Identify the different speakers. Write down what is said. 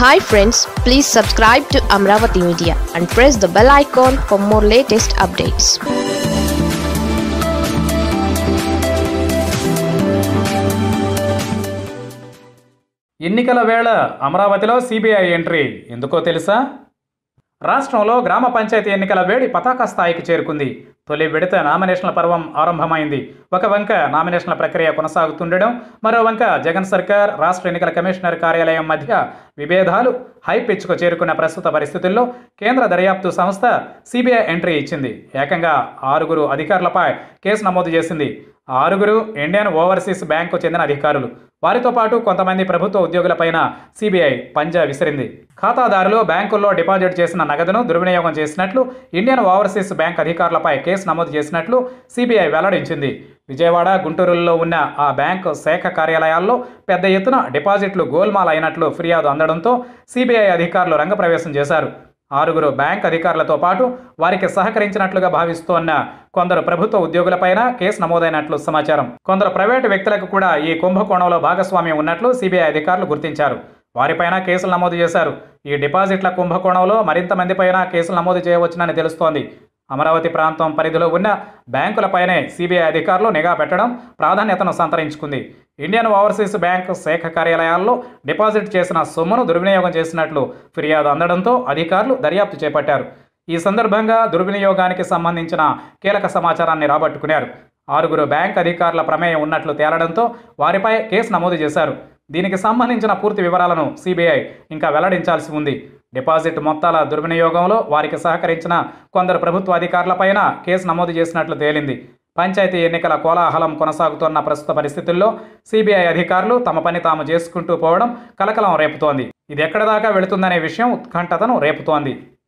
Speaker 1: hi friends please subscribe to Amaravati media and press the bell icon for more latest updates
Speaker 2: ఎన్నికల వేళ అమరావతిలో CBI entry ఎందుకో తెలుసా రాష్ట్రంలో గ్రామ పంచాయతీ ఎన్నికల వేడి పతాక స్థాయికి చేరుకుంది తొలి విడత నామినేషన్ల పర్వం ఆరంభమైంది ఒక వంక నామినేషన్ల ప్రక్రియ కొనసాగుతుండడం మరో వంక జగన్ సర్కార్ రాష్ట్ర ఎన్నికల కమిషనర్ కార్యాలయం మధ్య విభేదాలు హై పిచ్కు చేరుకున్న ప్రస్తుత పరిస్థితుల్లో కేంద్ర దర్యాప్తు సంస్థ సిబిఐ ఎంట్రీ ఇచ్చింది ఏకంగా ఆరుగురు అధికారులపై కేసు నమోదు చేసింది ఆరుగురు ఇండియన్ ఓవర్సీస్ బ్యాంకు చెందిన అధికారులు వారితో పాటు కొంతమంది ప్రభుత్వ ఉద్యోగులపైన సిబిఐ పంజా విసిరింది ఖాతాదారులు బ్యాంకుల్లో డిపాజిట్ చేసిన నగదును దుర్వినియోగం చేసినట్లు ఇండియన్ ఓవర్సీస్ బ్యాంక్ అధికారులపై కేసు నమోదు చేసినట్లు సిబిఐ వెల్లడించింది విజయవాడ గుంటూరులో ఉన్న ఆ బ్యాంకు శాఖ కార్యాలయాల్లో పెద్ద ఎత్తున డిపాజిట్లు గోల్మాల్ అయినట్లు ఫిర్యాదు అందడంతో సిబిఐ అధికారులు రంగప్రవేశం చేశారు ఆరుగురు బ్యాంక్ అధికారులతో పాటు వారికి సహకరించినట్లుగా భావిస్తోన్న కొందరు ప్రభుత్వ ఉద్యోగులపైన కేసు నమోదైనట్లు సమాచారం కొందరు ప్రైవేటు వ్యక్తులకు కూడా ఈ కుంభకోణంలో భాగస్వామ్యం ఉన్నట్లు సిబిఐ అధికారులు గుర్తించారు వారిపైన కేసులు నమోదు చేశారు ఈ డిపాజిట్ల కుంభకోణంలో మరింత మందిపైన కేసులు నమోదు చేయవచ్చునని తెలుస్తోంది అమరావతి ప్రాంతం పరిధిలో ఉన్న బ్యాంకులపైనే సిబిఐ అధికారులు నిఘా పెట్టడం ప్రాధాన్యతను సంతరించుకుంది ఇండియన్ ఓవర్సీస్ బ్యాంక్ శాఖ కార్యాలయాల్లో డిపాజిట్ చేసిన సొమ్మును దుర్వినియోగం చేసినట్లు ఫిర్యాదు అందడంతో అధికారులు దర్యాప్తు చేపట్టారు ఈ సందర్భంగా దుర్వినియోగానికి సంబంధించిన కీలక సమాచారాన్ని రాబట్టుకున్నారు ఆరుగురు బ్యాంక్ అధికారుల ప్రమేయం ఉన్నట్లు తేలడంతో వారిపై కేసు నమోదు చేశారు దీనికి సంబంధించిన పూర్తి వివరాలను సిబిఐ ఇంకా వెల్లడించాల్సి ఉంది డిపాజిట్ మొత్తాల దుర్వినియోగంలో వారికి సహకరించిన కొందరు ప్రభుత్వ అధికారులపైన కేసు నమోదు చేసినట్లు తేలింది పంచాయతీ ఎన్నికల కోలాహలం కొనసాగుతున్న ప్రస్తుత పరిస్థితుల్లో సిబిఐ అధికారులు తమ పని తాము చేసుకుంటూ పోవడం కలకలం రేపుతోంది ఇది ఎక్కడ దాకా వెళుతుందనే విషయం ఉత్కంఠతను రేపుతోంది